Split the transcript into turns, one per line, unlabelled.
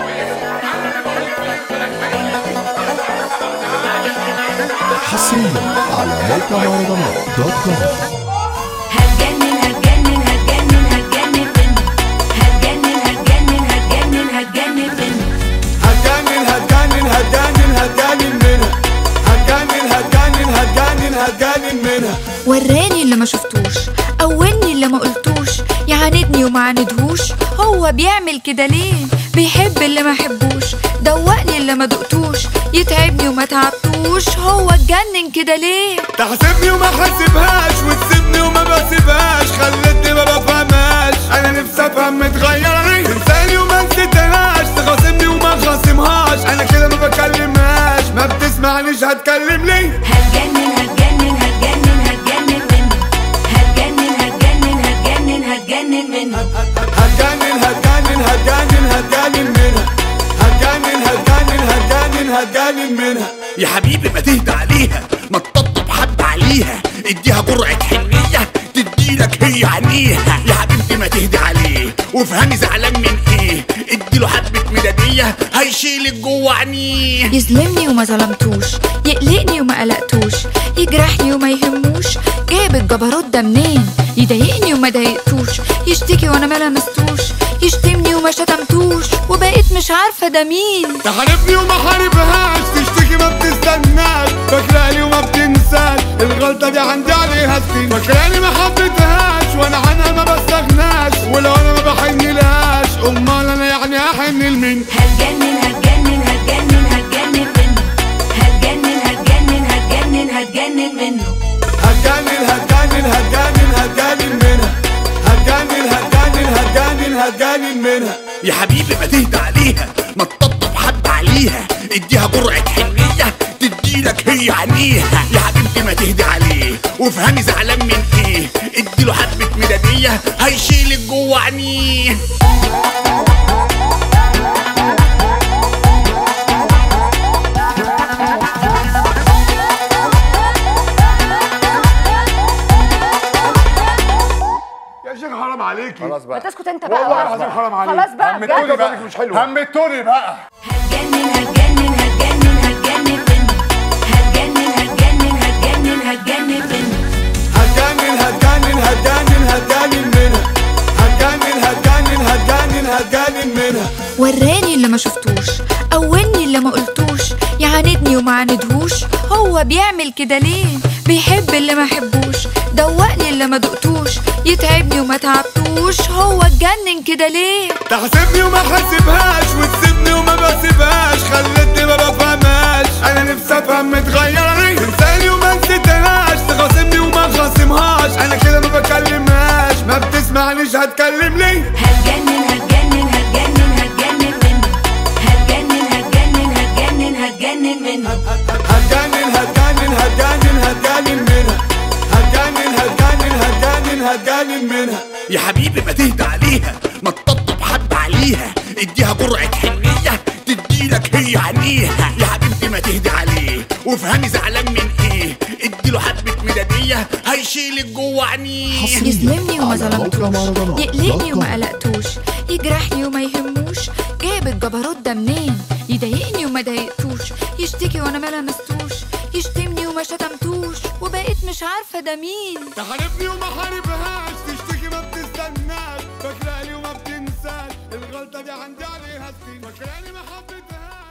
حصريا على موقع مهرجانات دوت كوم
هتجنن هتجنن هتجنن هتجنن بنت هتجنن هتجنن هتجنن هتجنن بنت
هتجنن هتجنن هتجنن هتجنن منها هتجنن هتجنن هتجنن هتجنن منها
وراني اللي ما شفتوش قواني اللي ما قلتوش يعاندني وما عاندهوش هو بيعمل كده ليه بيحب اللي ما حبوش دوقني اللي ما دقتوش يتعبني وما تعبتوش هو اتجنن كده ليه
تحسبني وما حاسبهاش وتسيبني وما بسيبهاش خلتني ما بفهمهاش انا نفسي افهم متغير ليه تنساني وما نسيتهاش تخاصمني وما خاصمهاش انا كده ما بكلمهاش ما بتسمعنيش هتكلم ليه
هتجنن هتجنن هتجنن هتجنن بنت هتجنن هتجنن هتجنن هتجنن منها
هتجنن هتجنن هتجنن هتجنن منها هتجنن هتجنن هتجنن هتجنن منها
يا حبيبي ما تهدى عليها ما تطبطب حب عليها اديها جرعة حنية تديلك هي عينيها يا حبيبتي ما تهدى عليه وافهمي زعلان من ايه اديله حبة ميلادية هيشيلك جوه عينيه
يظلمني وما ظلمتوش يقلقني وما قلقتوش يجرحني وما يهموش جايب الجبروت ده منين يضايقني وما ضايقتوش يشتكي وانا ما لمستوش يشتمني وما شتمتوش وبقيت مش عارفه ده مين
تحاربني وما حاربهاش تشتكي ما بتستناش فاكراني وما بتنساش الغلطة دي عندي عليها سنين فاكراني ما حبيتهاش وانا عنها ما بستغناش ولو انا ما بحنلهاش امال انا يعني احن لمين
هتجنن هتجنن هتجنن هتجنن بنت هتجنن هتجنن هتجنن هتجنن منه
هتجنن هتجنن هتجنن هتجنن منها هتجنن هتجنن هتجنن هتجنن منها
يا حبيبي ما تهدى عليها ما تطبطب حب عليها اديها جرعة حنية تديلك هي عينيها يا حبيبتي ما تهدى عليه وافهمي زعلان من ايه اديله حبة ميلادية هيشيلك جوه عينيه
يا شيخ حرام عليكي
خلاص بقى
تسكت انت بقى
والله العظيم حرام عليكي
خلاص بقى
همتوني
بجد.
بقى مش حلوه
همتوني بقى
هتجنن هتجنن هتجنن هتجنن بنت هتجنن هتجنن هتجنن هتجنن بنت
هتجنن هتجنن هتجنن هتجنن منها هتجنن هتجنن هتجنن هتجنن منها
وراني اللي ما شفتوش قواني اللي ما قلتوش يعاندني وما عاندهوش هو بيعمل كده ليه بيحب اللي ما حبوش دوقني اللي ما دقتوش يتعبني وما تعبتوش هو اتجنن كده ليه
تحسبني وما حاسبهاش وتسيبني وما بسيبهاش خلتني ما بفهمهاش انا نفسي افهم متغير ليه تنساني وما نسيتهاش تخاصمني وما خاصمهاش انا كده ما بكلمهاش ما بتسمعنيش هتكلم ليه
هتجنن هتجنن هتجنن هتجنن بنت هتجنن هتجنن هتجنن هتجنن منها
هتجنن هتجنن هتجنن هتجنن منها هتجنن هتجنن هتجنن هتجنن منها
يا حبيبي ما تهدى عليها ما تطبطب حب عليها اديها جرعة حنية تديلك هي عينيها يا حبيبتي ما تهدى عليه وافهمي زعلان من ايه اديله حبة ميلادية هيشيلك جوه عينيه
يظلمني وما
على موقع
ظلمتوش
مهرجانات
يقلقني
دوت
وما
كوم.
قلقتوش يجرحني وما يهموش جايب الجبروت ده منين يضايقني وما ضايقتوش يشتكي وانا ما لمستوش يشتمني وما شتمتوش وبقيت مش عارفه ده مين
تحاربني وما حاربهاش تشتكي ما بتستناش فاكراني وما بتنساش الغلطة دي عندي عليها سنين فاكراني ما حبيتهاش